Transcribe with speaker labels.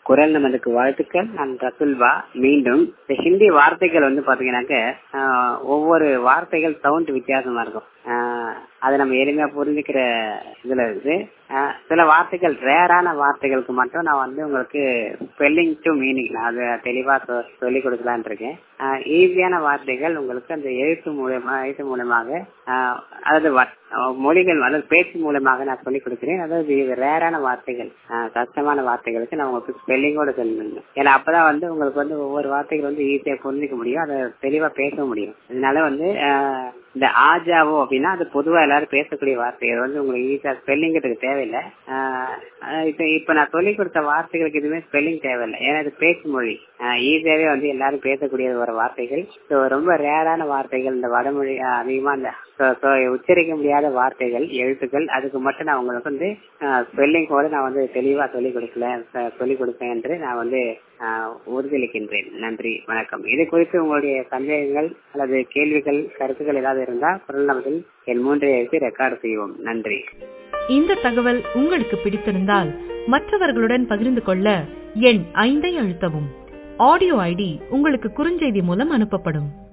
Speaker 1: குரல் நமதுக்கு வாழ்த்துக்கள் நான் ரசுல்வா மீண்டும் இந்த ஹிந்தி வார்த்தைகள் வந்து பாத்தீங்கன்னாக்க ஆஹ், ஒவ்வொரு வார்த்தைகள் சவுண்ட் வித்தியாசமா இருக்கும் ஆஹ், அதை நம்ம எளிமையா புரிஞ்சுக்கிற இதுல இருக்குது ஆஹ், சில வார்த்தைகள் ரேரான வார்த்தைகளுக்கு மட்டும் நான் வந்து உங்களுக்கு ஸ்பெல்லிங் டு மீனிங் நான் அதை தெளிவா சொ- சொல்லிக் கொடுக்கலான் இருக்கேன் ஈஸியான வார்த்தைகள் உங்களுக்கு அந்த எழுத்து மூலமா எழுத்து மூலமாக ஆஹ், அதாவது வ- மொழிகள் அதாவது பேச்சு மூலமாக நான் சொல்லிக் கொடுக்கிறேன் அதாவது இது ரேரான வார்த்தைகள் ஆஹ், கஷ்டமான வார்த்தைகளுக்கு நான் உங்களுக்கு ஸ்பெல்லிங்கோட சொல்லணும் ஏன்னா அப்பதான் வந்து உங்களுக்கு வந்து ஒவ்வொரு வார்த்தைகள் வந்து ஈஸியா புரிஞ்சுக்க முடியும் அதை தெளிவா பேச முடியும் இதனால வந்து ஆஹ், இந்த ஆஜாவோ அப்படின்னா அது பொதுவா எல்லாரும் பேசக்கூடிய வார்த்தைகள் வந்து உங்களுக்கு ஈஸியா ஸ்பெல்லிங்கிறதுக்கு தேவையில்லை ஆஹ், ஆஹ் இப்ப இப்ப நான் சொல்லிக் கொடுத்த வார்த்தைகளுக்கு எதுவுமே ஸ்பெல்லிங் தேவையில்லை ஏன்னா இது பேச்சு மொழி ஈஸியாவே வந்து எல்லாரும் பேசக்கூடிய ஒரு வார்த்தைகள் ஸோ ரொம்ப ரேரான வார்த்தைகள் இந்த வடமொழி ஆஹ், அதிகமா இந்த so- so உச்சரிக்க முடியாத வார்த்தைகள் எழுத்துக்கள் அதுக்கு மட்டும் நான் உங்களுக்கு வந்து ஸ்பெல்லிங் கூட நான் வந்து தெளிவா சொல்லிக் கொடுக்கல ச- சொல்லிக் கொடுப்பேன் என்று நான் வந்து ஆஹ், உறுதியளிக்கின்றேன் நன்றி வணக்கம் இது குறித்து உங்களுடைய சந்தேகங்கள் அல்லது கேள்விகள் கருத்துக்கள் ஏதாவது இருந்தால் குரல் நமதில் என் மூன்றை எழுத்து ரெக்கார்டு செய்வோம் நன்றி
Speaker 2: இந்த தகவல் உங்களுக்கு பிடித்திருந்தால் மற்றவர்களுடன் பகிர்ந்து கொள்ள எண் ஐந்தை அழுத்தவும் ஆடியோ ஐடி உங்களுக்கு குறுஞ்செய்தி மூலம் அனுப்பப்படும்